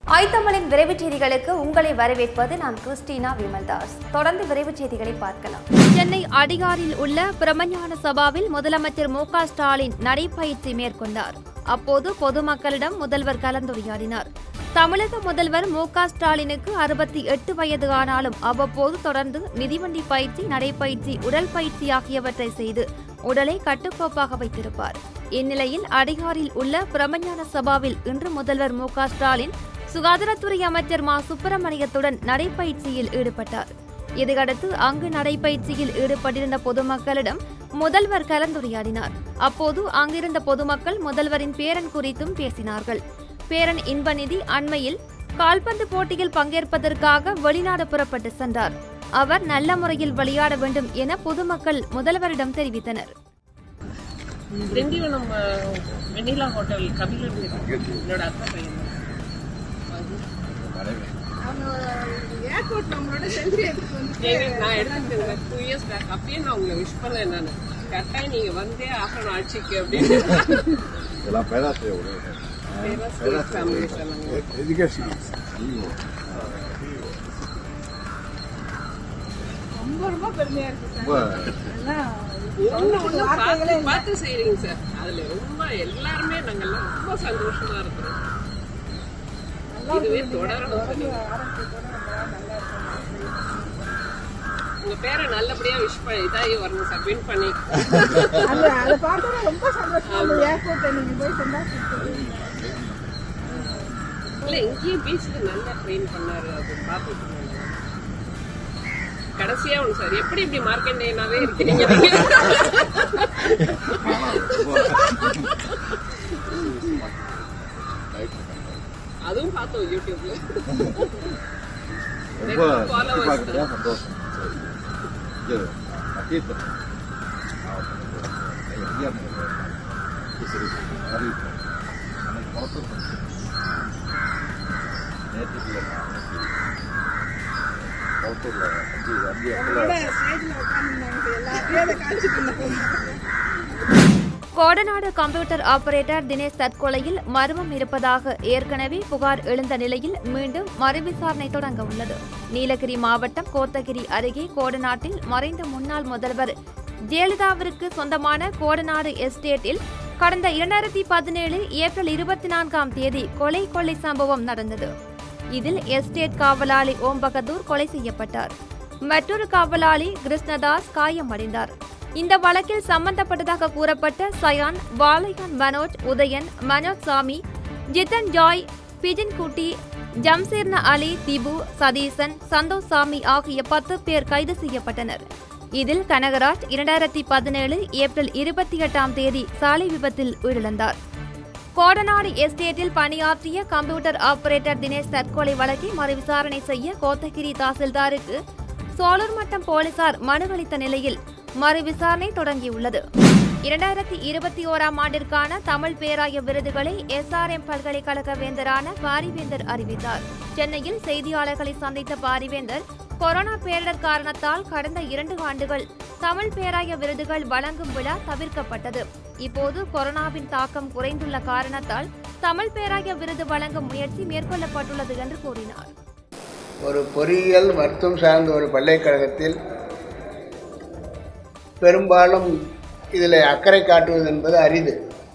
ஐத்தமிழின் விரைவுச் செய்திகளுக்கு உங்களை வரவேற்பது நான் கிறிஸ்டினா விமல்தாஸ் தொடர்ந்து விரைவுச் செய்திகளை பார்க்கலாம் சென்னை அடிகாரில் உள்ள பிரமஞான சபாவில் முதலமைச்சர் மு க ஸ்டாலின் நடைபயிற்சி மேற்கொண்டார் அப்போது பொதுமக்களிடம் முதல்வர் கலந்துரையாடினார் தமிழக முதல்வர் மு க ஸ்டாலினுக்கு அறுபத்தி எட்டு வயது ஆனாலும் அவ்வப்போது தொடர்ந்து மிதிவண்டி பயிற்சி நடைப்பயிற்சி உடல் பயிற்சி ஆகியவற்றை செய்து உடலை கட்டுக்கோப்பாக வைத்திருப்பார் இந்நிலையில் அடிகாரில் உள்ள பிரமஞான சபாவில் இன்று முதல்வர் மு க ஸ்டாலின் சுகாதாரத்துறை அமைச்சர் மா சுப்பிரமணியத்துடன் நடைப்பயிற்சியில் ஈடுபட்டார் இதையடுத்து அங்கு நடைப்பயிற்சியில் ஈடுபட்டிருந்த பொதுமக்களிடம் முதல்வர் கலந்துரையாடினார் அப்போது அங்கிருந்த பொதுமக்கள் முதல்வரின் பேரன் குறித்தும் பேசினார்கள் பேரன் இன்பநிதி அண்மையில் கால்பந்து போட்டியில் பங்கேற்பதற்காக வெளிநாடு புறப்பட்டு சென்றார் அவர் நல்ல முறையில் விளையாட வேண்டும் என பொதுமக்கள் முதல்வரிடம் தெரிவித்தனர் திண்டிவனம் அஹ், வெண்ணிலா ஹோட்டல் கபிலர் என்னோட அக்கா பையன் ஏங்க, நான் எடுத்துட்டேன் டூ இயர்ஸ் பேக் அப்பயே நான் உங்களை விஷ் பண்ணேன் நான் கரெக்டாக நீங்க வந்தே ஆகணும் ஆட்சிக்கு அப்படின்னு இதெல்லாம் பேராசிரிய உடைய பேராசிரியர் family சொன்னாங்க. எஜுகேஷன் ரொம்ப ஒண்ணு ஒண்ணு பார்த்து பார்த்து செய்றீங்க சார் அதுல ரொம்ப எல்லாருமே நாங்கெல்லாம் ரொம்ப சந்தோஷமா இருக்கிறோம் இதுவே தொடரணும் சொன்னீங்க உங்க பேரை நல்லபடியா விஷ் பண்ணி இதாகி வரணும் சார் வின் பண்ணி அது அதை பார்த்தா ரொம்ப சந்தோஷமா அந்த ஏர்போர்ட்டை நீங்க போய் சொன்னா இல்ல இங்கேயும் பீச்ல நல்லா ட்ரெயின் பண்ணாரு அது பார்த்துட்டு இருந்தேன். கடைசியா ஒண்ணு சார் எப்படி இப்படி மார்க்கண்டேனாவே இருக்கீங்க நீங்க? அதுவும் பார்த்தோம் யூடியூப்ல ரொம்ப followers சுத்தி பார்க்கறதுல சந்தோஷம் சரி. இது மத்தியத்தில் சரி அறிவிப்போம் அன்னைக்கு குளத்தூர் நேற்றுக்கு குளத்தூரில் அஞ்சு அஞ்சு இடத்துல ஸ்டேஜ்ல உட்காந்துருந்தாங்க எல்லாத்தையும் அதை காமிச்சிட்டு இருந்தாங்க கோடநாடு கம்ப்யூட்டர் ஆபரேட்டர் தினேஷ் தற்கொலையில் மர்மம் இருப்பதாக ஏற்கனவே புகார் எழுந்த நிலையில் மீண்டும் மறுவிசாரணை தொடங்க உள்ளது நீலகிரி மாவட்டம் கோத்தகிரி அருகே கோடநாட்டில் மறைந்த முன்னாள் முதல்வர் ஜெயலலிதாவிற்கு சொந்தமான கோடநாடு எஸ்டேட்டில் கடந்த இரண்டாயிரத்தி பதினேழு ஏப்ரல் இருபத்தி நான்காம் தேதி கொலை கொள்ளை சம்பவம் நடந்தது இதில் எஸ்டேட் காவலாளி ஓம் பகதூர் கொலை செய்யப்பட்டார் மற்றொரு காவலாளி கிருஷ்ணதாஸ் காயமடைந்தார் இந்த வழக்கில் சம்பந்தப்பட்டதாக கூறப்பட்ட சயான் வாலையான் மனோஜ் உதயன் மனோஜ் சாமி ஜிதன் ஜாய் பிஜன் குட்டி ஜம்சீர்ன அலி திபு சதீசன் சந்தோஷ் சாமி ஆகிய பத்து பேர் கைது செய்யப்பட்டனர் இதில் கனகராஜ் இரண்டாயிரத்தி பதினேழு ஏப்ரல் இருபத்தி எட்டாம் தேதி சாலை விபத்தில் உயிரிழந்தார் கோடநாடு எஸ்டேட்டில் பணியாற்றிய கம்ப்யூட்டர் ஆபரேட்டர் தினேஷ் தற்கொலை வழக்கை மறுவிசாரணை செய்ய கோத்தகிரி தாசில்தாருக்கு சோழர் மட்டம் போலீசார் மனு அளித்த நிலையில் மறுவிசாரணை தொடங்கியுள்ளது இரண்டாயிரத்தி இருபத்தி ஓராம் ஆண்டிற்கான தமிழ் பேராய விருதுகளை எஸ்ஆர்எம் பல்கலைக்கழக வேந்தரான பாரிவேந்தர் அறிவித்தார் சென்னையில் செய்தியாளர்களை சந்தித்த பாரிவேந்தர் கொரோனா பேரிடர் காரணத்தால் கடந்த இரண்டு ஆண்டுகள் தமிழ் பேராய விருதுகள் வழங்கும் விழா தவிர்க்கப்பட்டது இப்போது கொரோனாவின் தாக்கம் குறைந்துள்ள காரணத்தால் தமிழ் பேராய விருது வழங்கும் முயற்சி மேற்கொள்ளப்பட்டுள்ளது என்று கூறினார் ஒரு பொறியியல் மருத்துவம் சார்ந்த ஒரு பல்கலைக்கழகத்தில் பெரும்பாலும் இதில் அக்கறை காட்டுவது என்பது அரிது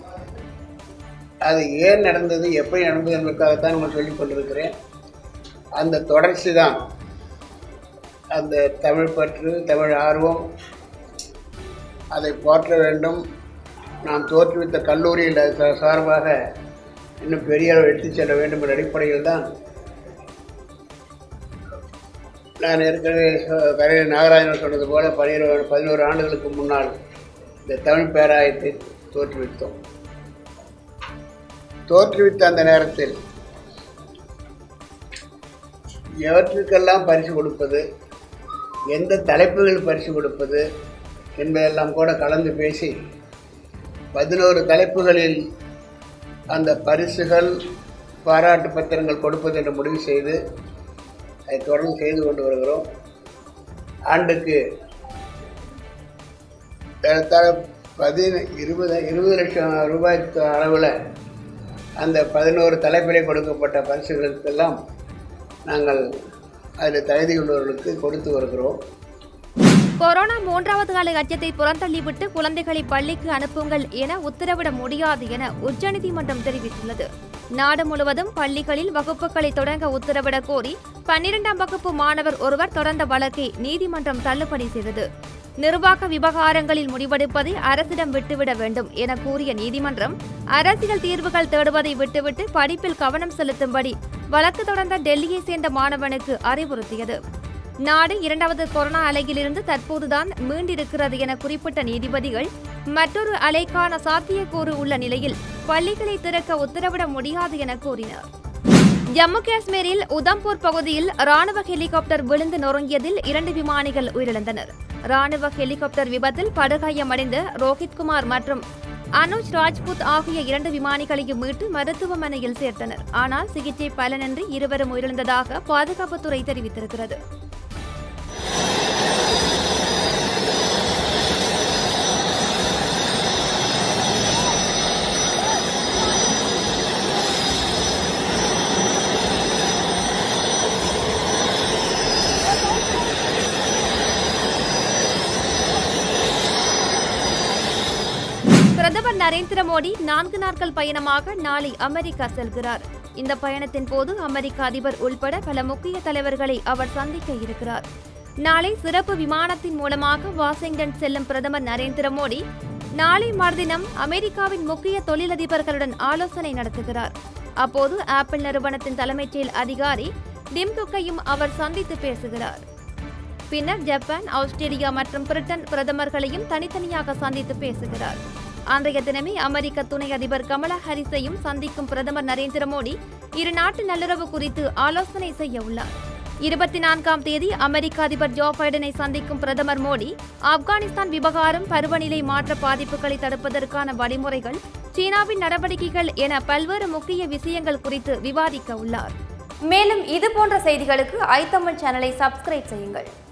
அது ஏன் நடந்தது எப்படி நடந்தது என்பதற்காகத்தான் நான் சொல்லிக் கொண்டிருக்கிறேன் அந்த தொடர்ச்சி தான் அந்த தமிழ் பற்று தமிழ் ஆர்வம் அதை போற்ற வேண்டும் நாம் தோற்றுவித்த கல்லூரியில் அது சா- சார்பாக இன்னும் பெரிய அளவு எடுத்துச் செல்ல வேண்டும் என்ற அடிப்படையில் தான் நான் ஏற்கனவே சொ- கரையில் நாகராஜன் சொன்னது போல பன்னிரு பதினோரு ஆண்டுகளுக்கு முன்னால் இந்த தமிழ் பேராயத்தை தோற்றுவித்தோம் தோற்றுவித்த அந்த நேரத்தில் எவற்றுக்கெல்லாம் பரிசு கொடுப்பது எந்த தலைப்புகள் பரிசு கொடுப்பது என்பதெல்லாம் கூட கலந்து பேசி பதினோரு தலைப்புகளில் அந்த பரிசுகள் பாராட்டு பத்திரங்கள் கொடுப்பது என்று முடிவு செய்து அதை தொடர்ந்து செய்து கொண்டு வருகிறோம் ஆண்டுக்கு ஏறத்தாழ பதின இருபது இருபது லட்சம் ரூபாய்க்கு அளவில் அந்த பதினோரு தலைப்பிலே கொடுக்கப்பட்ட பரிசுகளுக்கெல்லாம் நாங்கள் அதில் தகுதியுள்ளவர்களுக்கு கொடுத்து வருகிறோம் கொரோனா மூன்றாவது கால அச்சத்தை புறந்தள்ளிவிட்டு குழந்தைகளை பள்ளிக்கு அனுப்புங்கள் என உத்தரவிட முடியாது என உச்சநீதிமன்றம் தெரிவித்துள்ளது நாடு முழுவதும் பள்ளிகளில் வகுப்புகளை தொடங்க உத்தரவிடக் கோரி பன்னிரெண்டாம் வகுப்பு மாணவர் ஒருவர் தொடர்ந்த வழக்கை நீதிமன்றம் தள்ளுபடி செய்தது நிர்வாக விவகாரங்களில் முடிவெடுப்பதை அரசிடம் விட்டுவிட வேண்டும் என கூறிய நீதிமன்றம் அரசியல் தீர்வுகள் தேடுவதை விட்டுவிட்டு படிப்பில் கவனம் செலுத்தும்படி வழக்கு தொடர்ந்த டெல்லியை சேர்ந்த மாணவனுக்கு அறிவுறுத்தியது நாடு இரண்டாவது கொரோனா அலையிலிருந்து தற்போதுதான் மீண்டிருக்கிறது என குறிப்பிட்ட நீதிபதிகள் மற்றொரு அலைக்கான சாத்தியக்கூறு உள்ள நிலையில் பள்ளிகளை திறக்க உத்தரவிட முடியாது என கூறினர் ஜம்மு காஷ்மீரில் உதம்பூர் பகுதியில் ராணுவ ஹெலிகாப்டர் விழுந்து நொறுங்கியதில் இரண்டு விமானிகள் உயிரிழந்தனர் ராணுவ ஹெலிகாப்டர் விபத்தில் படுகாயமடைந்த ரோஹித்குமார் மற்றும் அனுஜ் ராஜ்புத் ஆகிய இரண்டு விமானிகளையும் மீட்டு மருத்துவமனையில் சேர்த்தனர் ஆனால் சிகிச்சை பலனின்றி இருவரும் உயிரிழந்ததாக பாதுகாப்புத்துறை தெரிவித்திருக்கிறது பிரதமர் நரேந்திர மோடி நான்கு நாட்கள் பயணமாக நாளை அமெரிக்கா செல்கிறார் இந்த பயணத்தின் போது அமெரிக்க அதிபர் உள்பட பல முக்கிய தலைவர்களை அவர் சந்திக்க இருக்கிறார் நாளை சிறப்பு விமானத்தின் மூலமாக வாஷிங்டன் செல்லும் பிரதமர் நரேந்திர மோடி நாளை மறுதினம் அமெரிக்காவின் முக்கிய தொழிலதிபர்களுடன் ஆலோசனை நடத்துகிறார் அப்போது ஆப்பிள் நிறுவனத்தின் தலைமைச் செயல் அதிகாரி டிம் குக்கையும் அவர் சந்தித்து பேசுகிறார் பின்னர் ஜப்பான் ஆஸ்திரேலியா மற்றும் பிரிட்டன் பிரதமர்களையும் தனித்தனியாக சந்தித்து பேசுகிறார் அன்றைய தினமே அமெரிக்க துணை அதிபர் கமலா ஹாரிஸையும் சந்திக்கும் பிரதமர் நரேந்திர மோடி இரு நாட்டு நல்லுறவு குறித்து ஆலோசனை செய்ய உள்ளார் இருபத்தி நான்காம் தேதி அமெரிக்க அதிபர் ஜோ பைடனை சந்திக்கும் பிரதமர் மோடி ஆப்கானிஸ்தான் விவகாரம் பருவநிலை மாற்ற பாதிப்புகளை தடுப்பதற்கான வழிமுறைகள் சீனாவின் நடவடிக்கைகள் என பல்வேறு முக்கிய விஷயங்கள் குறித்து விவாதிக்க உள்ளார் மேலும் இது போன்ற செய்திகளுக்கு ஐ தமிழ் சேனலை சப்ஸ்கிரைப் செய்யுங்கள்